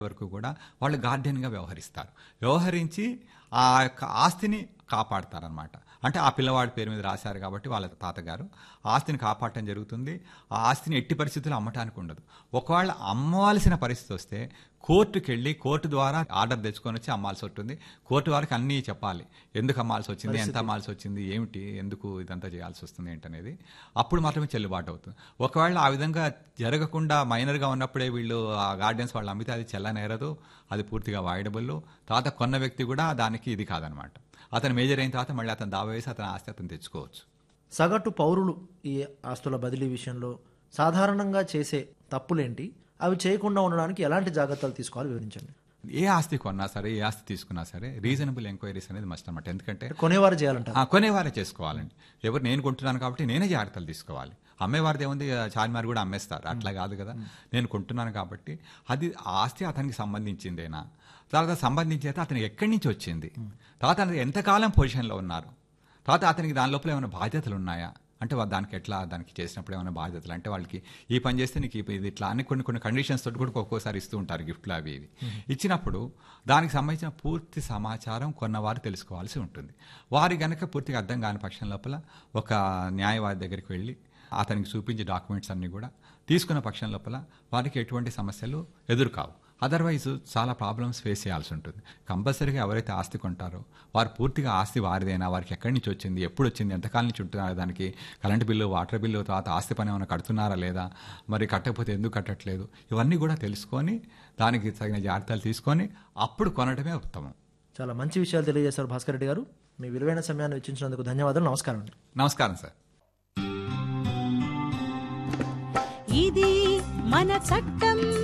వరకు కూడా వాళ్ళు గార్డెన్గా వ్యవహరిస్తారు వ్యవహరించి ఆ యొక్క ఆస్తిని కాపాడతారనమాట అంటే ఆ పిల్లవాడి పేరు మీద రాశారు కాబట్టి వాళ్ళ తాతగారు ఆ ఆస్తిని కాపాడటం జరుగుతుంది ఆ ఆస్తిని ఎట్టి పరిస్థితుల్లో అమ్మటానికి ఉండదు ఒకవేళ అమ్మవలసిన పరిస్థితి వస్తే కోర్టుకి వెళ్ళి కోర్టు ద్వారా ఆర్డర్ తెచ్చుకొని వచ్చి అమ్మాల్సి ఉంటుంది కోర్టు వారికి అన్నీ చెప్పాలి ఎందుకు అమ్మాల్సి వచ్చింది ఎంత అమ్మాల్సి వచ్చింది ఏమిటి ఎందుకు ఇదంతా చేయాల్సి వస్తుంది ఏంటనేది అప్పుడు మాత్రమే చెల్లుబాటు అవుతుంది ఒకవేళ ఆ విధంగా జరగకుండా మైనర్గా ఉన్నప్పుడే వీళ్ళు ఆ గార్డెన్స్ వాళ్ళు అమ్మితే అది చెల్లనేరదు అది పూర్తిగా వాయిడబుల్ తర్వాత కొన్న వ్యక్తి కూడా దానికి ఇది కాదనమాట అతను మేజర్ అయిన తర్వాత మళ్ళీ అతను దావా వేసి అతని ఆస్తి అతను తెచ్చుకోవచ్చు సగటు పౌరులు ఈ ఆస్తుల బదిలీ విషయంలో సాధారణంగా చేసే తప్పులేంటి అవి చేయకుండా ఉండడానికి ఎలాంటి జాగ్రత్తలు తీసుకోవాలి వివరించండి ఏ ఆస్తి కొన్నా సరే ఏ ఆస్తి తీసుకున్నా సరే రీజనబుల్ ఎంక్వైరీస్ అనేది మస్ట్ అనమాట ఎందుకంటే కొనేవారు చేయాలంటారు ఆ, కొనేవారే చేసుకోవాలండి ఎవరు నేను కొంటున్నాను కాబట్టి నేనే జాగ్రత్తలు తీసుకోవాలి అమ్మేవారిది ఏముంది ఆ, చార్మినార్ కూడా అమ్మేస్తారు అట్లా కాదు కదా నేను కొంటున్నాను కాబట్టి అది ఆ ఆస్తి అతనికి సంబంధించిందేనా తర్వాత సంబంధించి అయితే అతనికి ఎక్కడి నుంచి వచ్చింది తర్వాత అతను ఎంతకాలం పొజిషన్లో ఉన్నారు తర్వాత అతనికి దాని లోపల ఏమైనా బాధ్యతలు ఉన్నాయా అంటే వా- దానికి ఎట్లా దానికి చేసినప్పుడు ఏమైనా బాధ్యతలు అంటే వాళ్ళకి ఈ పని చేస్తే నీకు ఈ ప- ఇది ఇట్లా అని కొన్ని కొన్ని కండిషన్స్ తోటి కూడా ఒక్కోసారి ఇస్తూ ఉంటారు గిఫ్ట్లు అవి ఇవి ఇచ్చినప్పుడు దానికి సంబంధించిన పూర్తి సమాచారం కొన్నవారు తెలుసుకోవాల్సి ఉంటుంది వారి గనక పూర్తిగా అర్థం కాని పక్షం లోపల ఒక న్యాయవాది దగ్గరికి వెళ్ళి అతనికి చూపించే డాక్యుమెంట్స్ అన్నీ కూడా తీసుకున్న పక్షం లోపల వారికి ఎటువంటి సమస్యలు ఎదురుకావు అదర్వైజ్ చాలా ప్రాబ్లమ్స్ ఫేస్ చేయాల్సి ఉంటుంది కంపల్సరీగా ఎవరైతే ఆస్తి కొంటారో వారు పూర్తిగా ఆస్తి వారిదైనా వారికి ఎక్కడి నుంచి వచ్చింది ఎప్పుడు వచ్చింది ఎంతకాలం నుంచి ఉంటున్నారు దానికి కరెంట్ బిల్లు వాటర్ బిల్లు తర్వాత ఆస్తి పని ఏమైనా కడుతున్నారా లేదా మరి కట్టకపోతే ఎందుకు కట్టట్లేదు ఇవన్నీ కూడా తెలుసుకొని దానికి తగిన జాగ్రత్తలు తీసుకొని అప్పుడు కొనడమే ఉత్తమం చాలా మంచి విషయాలు తెలియజేశారు భాస్కర్ రెడ్డి గారు మీ విలువైన సమయాన్ని వెచ్చించినందుకు ధన్యవాదాలు నమస్కారం అండి నమస్కారం సార్ ఇది మన చట్టం